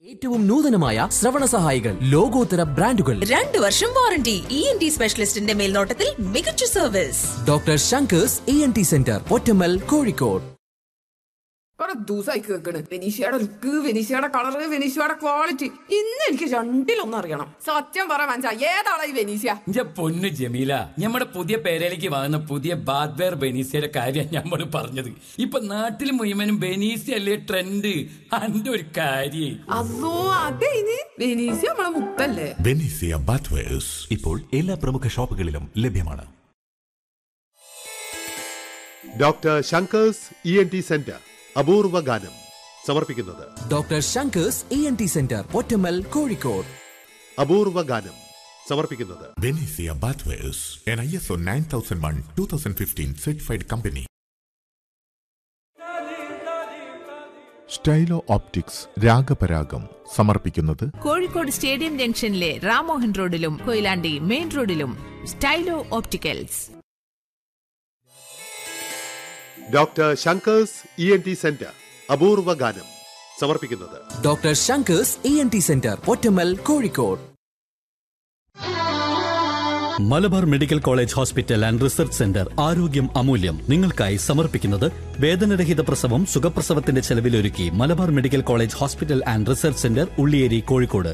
ഏറ്റവും നൂതനമായ ശ്രവണ സഹായികൾ ലോകോത്തര ബ്രാൻഡുകൾ രണ്ടു വർഷം വാറണ്ടി ഇ എൻ ടി സ്പെഷ്യലിസ്റ്റിന്റെ മേൽനോട്ടത്തിൽ മികച്ച service doctor Shankers E N T centre Pottammal Kozhikode കുറെ ദിവസമായി കേൾക്കണ് വെനീഷയുടെ ലുക്ക് വെനീഷയുടെ കളറ് വെനീഷയുടെ ക്വാളിറ്റി ഇന്ന് എനിക്ക് രണ്ടിലൊന്നും അറിയണം സത്യം പറ മനസ്സാ ഏതാണ് ഈ വെനീഷ്യ ഇന്റെ പൊന്നു ജമീല നമ്മുടെ പുതിയ പേരയിലേക്ക് വാങ്ങുന്ന പുതിയ ബാദ്വെയർ ബെനീസിയുടെ കാര്യം നമ്മൾ പറഞ്ഞത് ഇപ്പൊ നാട്ടിൽ മുഴുവനും ബെനീസി അല്ലേ ട്രെൻഡ് അന്റെ ഒരു കാര്യേ അല്ലോ അതെ ഇനി വെനീഷ്യ നമ്മളെ മുത്തല്ലേ ബെനീസിയ ബാത്വേഴ്സ് ഇപ്പോൾ എല്ലാ പ്രമുഖ ഷോപ്പുകളിലും ലഭ്യമാണ് doctor Shankers E N T centre അപൂർവ ഗാനം സമർപ്പിക്കുന്നത് doctor Shankers E N T centre Pottammal Kozhikode അപൂർവ ഗാനം സമർപ്പിക്കുന്നത് ബെനീസിയ bathwares an I S O nine thousand one two thousand fifteen certified company Stylo optics രാഗപരാഗം സമർപ്പിക്കുന്നത് കോഴിക്കോട് സ്റ്റേഡിയം ജംഗ്ഷനിലെ റാമോഹൻ റോഡിലും കൊയിലാണ്ടി മെയിൻ റോഡിലും Stylo opticals doctor Shankers E N T centre അപൂർവ ഗാനം സമർപ്പിക്കുന്നത് doctor Shankers E N T centre Pottammal Kozhikode Malabar medical college hospital and research centre ആരോഗ്യം അമൂല്യം നിങ്ങൾക്കായി സമർപ്പിക്കുന്നത് വേദനരഹിത പ്രസവം സുഖപ്രസവത്തിന്റെ ചെലവിലൊരുക്കി Malabar medical college hospital and research centre Ulliyeri Kozhikode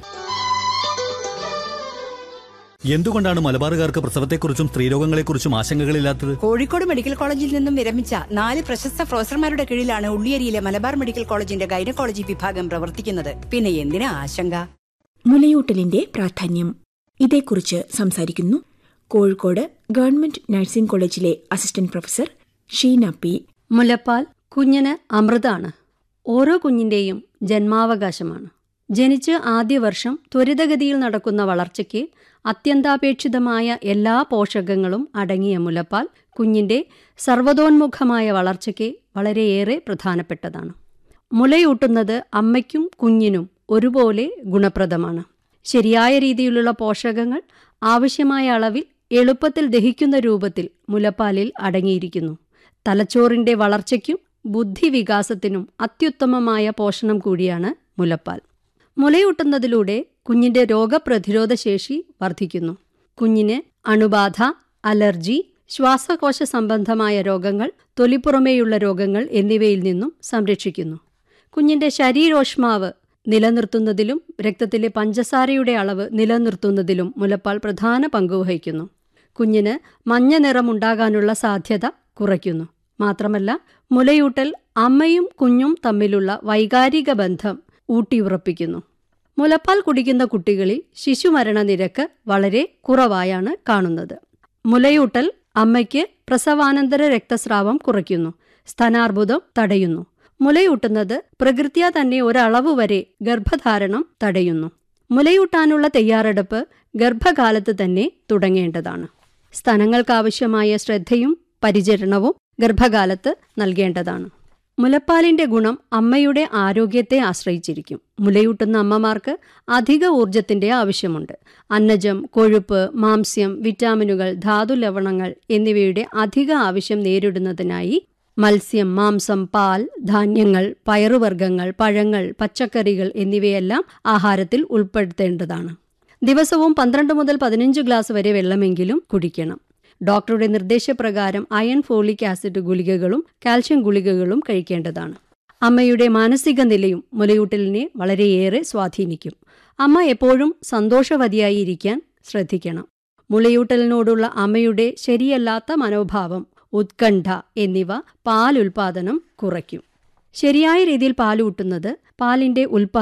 എന്തുകൊണ്ടാണ് മലബാറുകാർക്ക് പ്രസവത്തെക്കുറിച്ചും സ്ത്രീരോഗങ്ങളെക്കുറിച്ചും ആശങ്കകളില്ലാത്തത് കോഴിക്കോട് മെഡിക്കൽ കോളേജിൽ നിന്നും വിരമിച്ച നാല് പ്രശസ്ത പ്രൊഫസർമാരുടെ കീഴിലാണ് ഉള്ളിയേരിയിലെ മലബാർ മെഡിക്കൽ കോളേജിന്റെ ഗൈനക്കോളജി വിഭാഗം പ്രവർത്തിക്കുന്നത് പിന്നെ എന്തിനാ ആശങ്ക മുലയൂട്ടലിന്റെ പ്രാധാന്യം ഇതേക്കുറിച്ച് സംസാരിക്കുന്നു കോഴിക്കോട് ഗവൺമെന്റ് നഴ്സിംഗ് കോളേജിലെ അസിസ്റ്റന്റ് പ്രൊഫസർ ഷീന പി മുലപ്പാൽ കുഞ്ഞിന് അമൃതാണ് ഓരോ കുഞ്ഞിന്റെയും ജന്മാവകാശമാണ് ജനിച്ച് ആദ്യ വർഷം ത്വരിതഗതിയിൽ നടക്കുന്ന വളർച്ചയ്ക്ക് അത്യന്താപേക്ഷിതമായ എല്ലാ പോഷകങ്ങളും അടങ്ങിയ മുലപ്പാൽ കുഞ്ഞിന്റെ സർവ്വതോന്മുഖമായ വളർച്ചയ്ക്ക് വളരെയേറെ പ്രധാനപ്പെട്ടതാണ് മുലയൂട്ടുന്നത് അമ്മയ്ക്കും കുഞ്ഞിനും ഒരുപോലെ ഗുണപ്രദമാണ് ശരിയായ രീതിയിലുള്ള പോഷകങ്ങൾ ആവശ്യമായ അളവിൽ എളുപ്പത്തിൽ ദഹിക്കുന്ന രൂപത്തിൽ മുലപ്പാലിൽ അടങ്ങിയിരിക്കുന്നു തലച്ചോറിന്റെ വളർച്ചയ്ക്കും ബുദ്ധിവികാസത്തിനും അത്യുത്തമമായ പോഷണം കൂടിയാണ് മുലപ്പാൽ മുലയൂട്ടുന്നതിലൂടെ കുഞ്ഞിന്റെ രോഗപ്രതിരോധ ശേഷി വർദ്ധിക്കുന്നു കുഞ്ഞിന് അണുബാധ അലർജി ശ്വാസകോശ സംബന്ധമായ രോഗങ്ങൾ തൊലിപ്പുറമേയുള്ള രോഗങ്ങൾ എന്നിവയിൽ നിന്നും സംരക്ഷിക്കുന്നു കുഞ്ഞിന്റെ ശരീരോഷ്മാവ് നിലനിർത്തുന്നതിലും രക്തത്തിലെ പഞ്ചസാരയുടെ അളവ് നിലനിർത്തുന്നതിലും മുലപ്പാൽ പ്രധാന പങ്കുവഹിക്കുന്നു കുഞ്ഞിന് മഞ്ഞ നിറമുണ്ടാകാനുള്ള സാധ്യത കുറയ്ക്കുന്നു മാത്രമല്ല മുലയൂട്ടൽ അമ്മയും കുഞ്ഞും തമ്മിലുള്ള വൈകാരിക ബന്ധം ഊട്ടിയുറപ്പിക്കുന്നു മുലപ്പാൽ കുടിക്കുന്ന കുട്ടികളിൽ ശിശുമരണ നിരക്ക് വളരെ കുറവായാണ് കാണുന്നത് മുലയൂട്ടൽ അമ്മയ്ക്ക് പ്രസവാനന്തര രക്തസ്രാവം കുറയ്ക്കുന്നു സ്തനാർബുദം തടയുന്നു മുലയൂട്ടുന്നത് പ്രകൃത്യാ തന്നെ ഒരളവ് വരെ ഗർഭധാരണം തടയുന്നു മുലയൂട്ടാനുള്ള തയ്യാറെടുപ്പ് ഗർഭകാലത്ത് തന്നെ തുടങ്ങേണ്ടതാണ് സ്തനങ്ങൾക്കാവശ്യമായ ശ്രദ്ധയും പരിചരണവും ഗർഭകാലത്ത് നൽകേണ്ടതാണ് മുലപ്പാലിന്റെ ഗുണം അമ്മയുടെ ആരോഗ്യത്തെ ആശ്രയിച്ചിരിക്കും മുലയൂട്ടുന്ന അമ്മമാർക്ക് അധിക ഊർജത്തിന്റെ ആവശ്യമുണ്ട് അന്നജം കൊഴുപ്പ് മാംസ്യം വിറ്റാമിനുകൾ ധാതു ലവണങ്ങൾ എന്നിവയുടെ അധിക ആവശ്യം നേരിടുന്നതിനായി മത്സ്യം മാംസം പാൽ ധാന്യങ്ങൾ പയറുവർഗ്ഗങ്ങൾ പഴങ്ങൾ പച്ചക്കറികൾ എന്നിവയെല്ലാം ആഹാരത്തിൽ ഉൾപ്പെടുത്തേണ്ടതാണ് ദിവസവും പന്ത്രണ്ട് മുതൽ പതിനഞ്ച് ഗ്ലാസ് വരെ വെള്ളമെങ്കിലും കുടിക്കണം ഡോക്ടറുടെ നിർദ്ദേശപ്രകാരം അയൺ ഫോളിക് ആസിഡ് ഗുളികകളും കാൽഷ്യം ഗുളികകളും കഴിക്കേണ്ടതാണ് അമ്മയുടെ മാനസിക നിലയും മുലയൂട്ടലിനെ വളരെയേറെ സ്വാധീനിക്കും അമ്മ എപ്പോഴും സന്തോഷവതിയായി ഇരിക്കാൻ ശ്രദ്ധിക്കണം മുലയൂട്ടലിനോടുള്ള അമ്മയുടെ ശരിയല്ലാത്ത മനോഭാവം ഉത്കണ്ഠ എന്നിവ പാൽ ഉൽപാദനം കുറയ്ക്കും ശരിയായ രീതിയിൽ പാലൂട്ടുന്നത് പാലിന്റെ ഉൽപാദനം